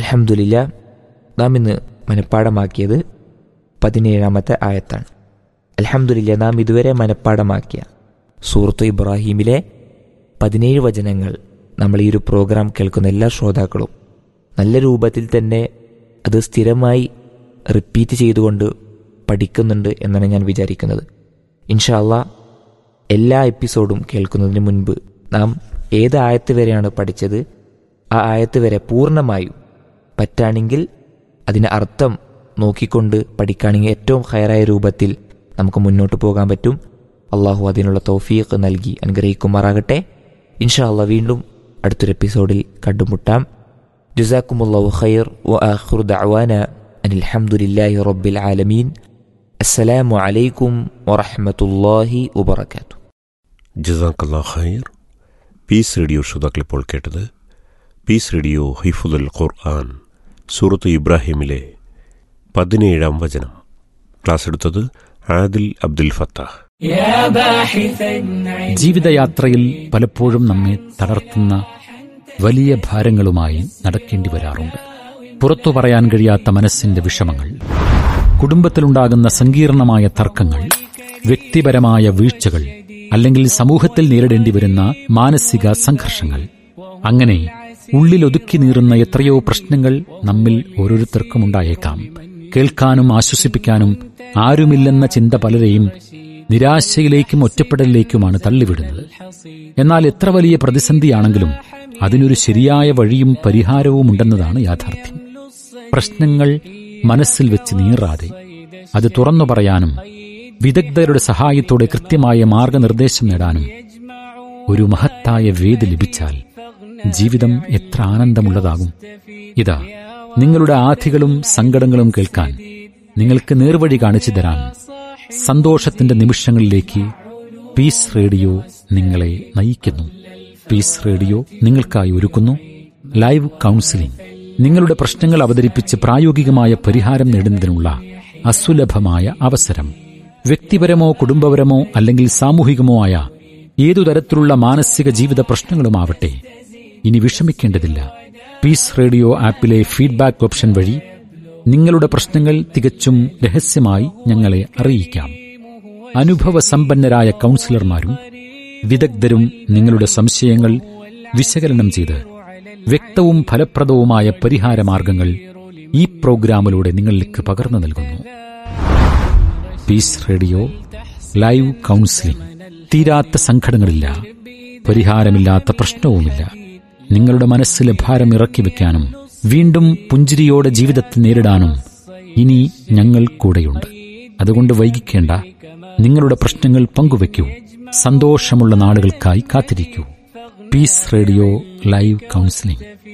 അലഹമുല്ല നാം ഇന്ന് മനഃപ്പാടമാക്കിയത് പതിനേഴാമത്തെ ആയത്താണ് അലഹമുല്ല നാം ഇതുവരെ മനഃപ്പാടമാക്കിയ സൂറത്ത് ഇബ്രാഹീമിലെ പതിനേഴ് വചനങ്ങൾ നമ്മൾ ഈ ഒരു പ്രോഗ്രാം കേൾക്കുന്ന എല്ലാ ശ്രോതാക്കളും നല്ല രൂപത്തിൽ തന്നെ അത് സ്ഥിരമായി റിപ്പീറ്റ് ചെയ്തുകൊണ്ട് പഠിക്കുന്നുണ്ട് എന്നാണ് ഞാൻ വിചാരിക്കുന്നത് ഇൻഷാല്ല എല്ലാ എപ്പിസോഡും കേൾക്കുന്നതിന് മുൻപ് നാം ഏത് ആയത്ത് വരെയാണ് പഠിച്ചത് ആ ആയത്ത് വരെ പൂർണ്ണമായും പറ്റാണെങ്കിൽ അതിൻ്റെ അർത്ഥം നോക്കിക്കൊണ്ട് പഠിക്കുകയാണെങ്കിൽ ഏറ്റവും ഹയറായ രൂപത്തിൽ നമുക്ക് മുന്നോട്ട് പോകാൻ പറ്റും അള്ളാഹു അതിനുള്ള തൗഫീഖ് നൽകി അനുഗ്രഹിക്കുമാറാകട്ടെ ഇൻഷാ അള്ളാഹ് വീണ്ടും അടുത്തൊരു എപ്പിസോഡിൽ കണ്ടുമുട്ടാം ജസാക്കുമുല്ലാഹു ഖൈർ വ ആഖിറു ദഅവാന അനിൽ ഹംദുലില്ലാഹി റബ്ബിൽ ആലമീൻ അസ്സലാമു അലൈക്കും വറഹ്മത്തുള്ളാഹി വബറകാതുഹു ജസാക്കല്ലാ ഖൈർ പീസ് റേഡിയോ ശ്രോതാക്കൾ ഇപ്പോൾ കേട്ടത് പീസ് റേഡിയോ ഹൈഫുദുൽ ഖുർആൻ സൂറത്ത് ഇബ്രാഹിമിലെ പതിനേഴാം വചനം ക്ലാസ് എടുത്തത് ആദിൽ അബ്ദുൽ ഫത്താഹ് ജീവിതയാത്രയിൽ പലപ്പോഴും നമ്മെ തളർത്തുന്ന വലിയ ഭാരങ്ങളുമായി നടക്കേണ്ടി വരാറുണ്ട് പുറത്തു പറയാൻ കഴിയാത്ത മനസ്സിന്റെ വിഷമങ്ങൾ കുടുംബത്തിലുണ്ടാകുന്ന സങ്കീർണമായ തർക്കങ്ങൾ വ്യക്തിപരമായ വീഴ്ചകൾ അല്ലെങ്കിൽ സമൂഹത്തിൽ നേരിടേണ്ടി വരുന്ന മാനസിക സംഘർഷങ്ങൾ അങ്ങനെ ഉള്ളിലൊതുക്കി നീറുന്ന എത്രയോ പ്രശ്നങ്ങൾ നമ്മിൽ ഓരോരുത്തർക്കും ഉണ്ടായേക്കാം കേൾക്കാനും ആശ്വസിപ്പിക്കാനും ആരുമില്ലെന്ന ചിന്ത പലരെയും നിരാശയിലേക്കും ഒറ്റപ്പെടലിലേക്കുമാണ് തള്ളിവിടുന്നത് എന്നാൽ എത്ര വലിയ പ്രതിസന്ധിയാണെങ്കിലും അതിനൊരു ശരിയായ വഴിയും പരിഹാരവും ഉണ്ടെന്നതാണ് യാഥാർത്ഥ്യം പ്രശ്നങ്ങൾ മനസ്സിൽ വെച്ച് നീറാതെ അത് തുറന്നു പറയാനും വിദഗ്ധരുടെ സഹായത്തോടെ കൃത്യമായ മാർഗനിർദ്ദേശം നേടാനും ഒരു മഹത്തായ വേദി ലഭിച്ചാൽ ജീവിതം എത്ര ആനന്ദമുള്ളതാകും ഇതാ നിങ്ങളുടെ ആധികളും സങ്കടങ്ങളും കേൾക്കാൻ നിങ്ങൾക്ക് നേർവഴി കാണിച്ചു തരാൻ സന്തോഷത്തിന്റെ നിമിഷങ്ങളിലേക്ക് പീസ് റേഡിയോ നിങ്ങളെ നയിക്കുന്നു പീസ് റേഡിയോ നിങ്ങൾക്കായി ഒരുക്കുന്നു ലൈവ് കൗൺസിലിംഗ് നിങ്ങളുടെ പ്രശ്നങ്ങൾ അവതരിപ്പിച്ച് പ്രായോഗികമായ പരിഹാരം നേടുന്നതിനുള്ള അസുലഭമായ അവസരം വ്യക്തിപരമോ കുടുംബപരമോ അല്ലെങ്കിൽ സാമൂഹികമോ ആയ ഏതു തരത്തിലുള്ള മാനസിക ജീവിത പ്രശ്നങ്ങളുമാവട്ടെ ഇനി വിഷമിക്കേണ്ടതില്ല പീസ് റേഡിയോ ആപ്പിലെ ഫീഡ്ബാക്ക് ഓപ്ഷൻ വഴി നിങ്ങളുടെ പ്രശ്നങ്ങൾ തികച്ചും രഹസ്യമായി ഞങ്ങളെ അറിയിക്കാം അനുഭവസമ്പന്നരായ കൗൺസിലർമാരും വിദഗ്ധരും നിങ്ങളുടെ സംശയങ്ങൾ വിശകലനം ചെയ്ത് വ്യക്തവും ഫലപ്രദവുമായ പരിഹാര മാർഗങ്ങൾ ഈ പ്രോഗ്രാമിലൂടെ നിങ്ങളിലേക്ക് പകർന്നു നൽകുന്നു പീസ് റേഡിയോ ലൈവ് കൗൺസിലിംഗ് തീരാത്ത സങ്കടങ്ങളില്ല പരിഹാരമില്ലാത്ത പ്രശ്നവുമില്ല നിങ്ങളുടെ മനസ്സിലെ ഭാരം ഇറക്കി വെക്കാനും വീണ്ടും പുഞ്ചിരിയോടെ ജീവിതത്തെ നേരിടാനും ഇനി ഞങ്ങൾ കൂടെയുണ്ട് അതുകൊണ്ട് വൈകിക്കേണ്ട നിങ്ങളുടെ പ്രശ്നങ്ങൾ പങ്കുവെക്കൂ സന്തോഷമുള്ള നാളുകൾക്കായി കാത്തിരിക്കൂ പീസ് റേഡിയോ ലൈവ് കൗൺസിലിംഗ്